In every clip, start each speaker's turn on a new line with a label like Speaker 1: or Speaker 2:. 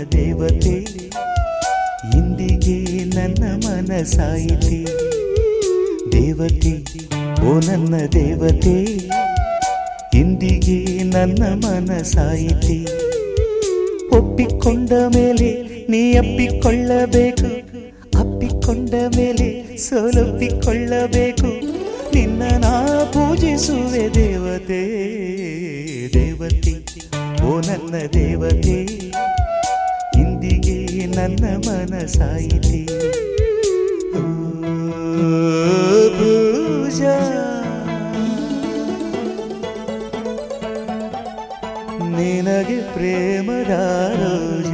Speaker 1: ದೇವತೆ ಇಂದಿಗೆ ನನ್ನ ಮನಸಾಯಿತೆ ದೇವತೆ ಓ ನನ್ನ ದೇವತೆ ಇಂದಿಗೆ ನನ್ನ ಮನಸಾಯಿತೆ ಒಪ್ಪಿಕೊಂಡ ಮೇಲೆ ನೀ ಅಪ್ಪಿಕೊಳ್ಳಬೇಕು ಅಪ್ಪಿಕೊಂಡ ಮೇಲೆ ಸೋಲೊಪ್ಪಿಕೊಳ್ಳಬೇಕು ನಿನ್ನ ನಾ ಪೂಜಿಸುವೆ ದೇವತೆ ದೇವತೆ ಓ ನನ್ನ ದೇವತೆ ಇಂದಿಗೆ ನನ್ನ ಮನಸಾಯಿತೆ ಓ ಪೂಜಾ ನಿನಗೆ ಪ್ರೇಮದ ರೋಜ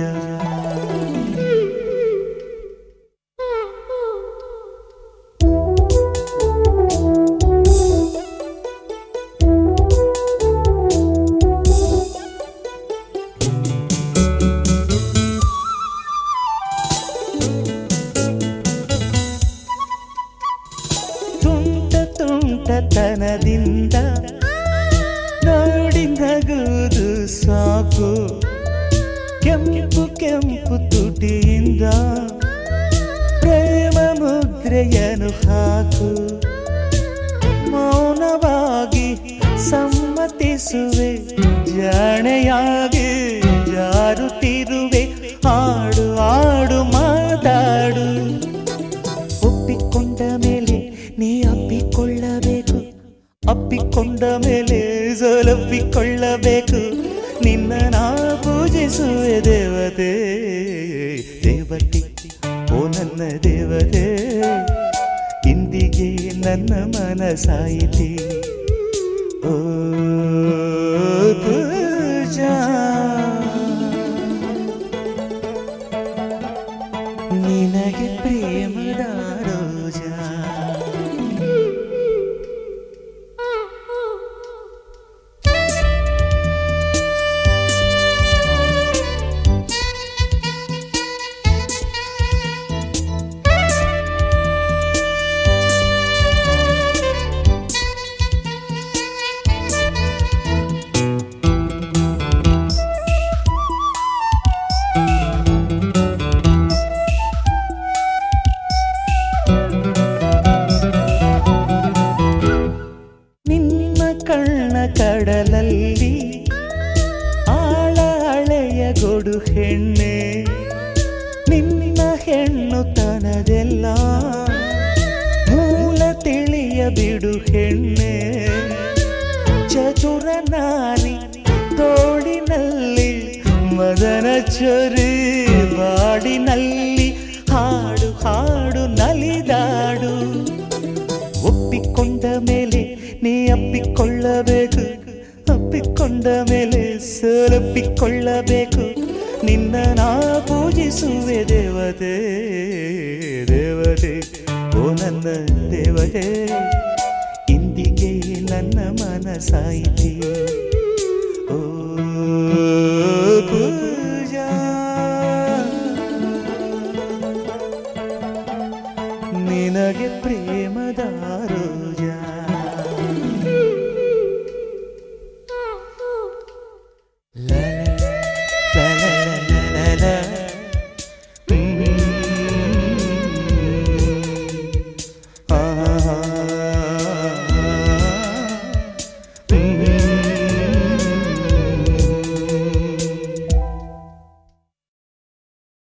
Speaker 1: ತುಂಟ ತುಂಟತನದಿಂದ ನೋಡಿ ನಗುವುದು ಸಾಕು ಕೆಂಪು ಕೆಂಪು ತುಟಿಯಿಂದ ಪ್ರೇಮ ಮುದ್ರೆಯನ್ನು ಹಾಕು ಮೌನವಾಗಿ ಸಮ್ಮತಿಸುವೆ ಜಾಣೆಯಾಗಿ ಜಾರುತ್ತಿರುವೆ ಆಡು ಆಡು ಮಾತಾಡು ಒಪ್ಪಿಕೊಂಡ ಮೇಲೆ ನೀ ಅಪ್ಪಿಕೊಳ್ಳಬೇಕು ಅಪ್ಪಿಕೊಂಡ ಮೇಲೆ ಸೋಲಪ್ಪಿಕೊಳ್ಳಬೇಕು ನಿನ್ನ ನಾ ಪೂಜಿಸುವೆ ದೇವತೆ ದೇವತೆ ಓ ನನ್ನ ದೇವತೆ ಇಂದಿಗೆ ನನ್ನ ಮನಸಾಯಿತೆ ಓ ಪೂಜಾ ನಿನಗೆ ಪ್ರೇಮದ ರೋಜಾ ನಿನ್ನ ಕಣ್ಣ ಕಡಲಲ್ಲಿ ಆಳ ಹಳೆಯ ಗೊಡು ಹೆಣ್ಣೆ ನಿನ್ನ ಹೆಣ್ಣು ತನದೆಲ್ಲ ಮೂಲ ತಿಳಿಯ ಬಿಡು ಹೆಣ್ಣೆ ಚತುರ ನಾರಿ ತೋಡಿನಲ್ಲಿ ಮದನ ಚೊರಿ ಬಾಡಿನಲ್ಲಿ ಹಾಡು ಹಾಡು ನಲಿದಾಡು ಒಪ್ಪಿಕೊಂಡ ಮೇಲೆ ನೀ ಅಪ್ಪಿಕೊಳ್ಳಬೇಕು ಅಪ್ಪಿಕೊಂಡ ಮೇಲೆ ಸೋಲಪ್ಪಿಕೊಳ್ಳಬೇಕು ನಿನ್ನ ನಾ ಪೂಜಿಸುವೆ ದೇವತೆ ದೇವತೆ ಓ ನನ್ನ ದೇವತೆ ಇಂದಿಗೆ ನನ್ನ ಮನಸಾಯಿತೆ ಓ ಪೂಜಾ ನಿನಗೆ ಪ್ರೇಮದ ರೋಜಾ ಲ ಲ ಲ ಲ ಲ ಲ. ಹ್ಮ್. ಆ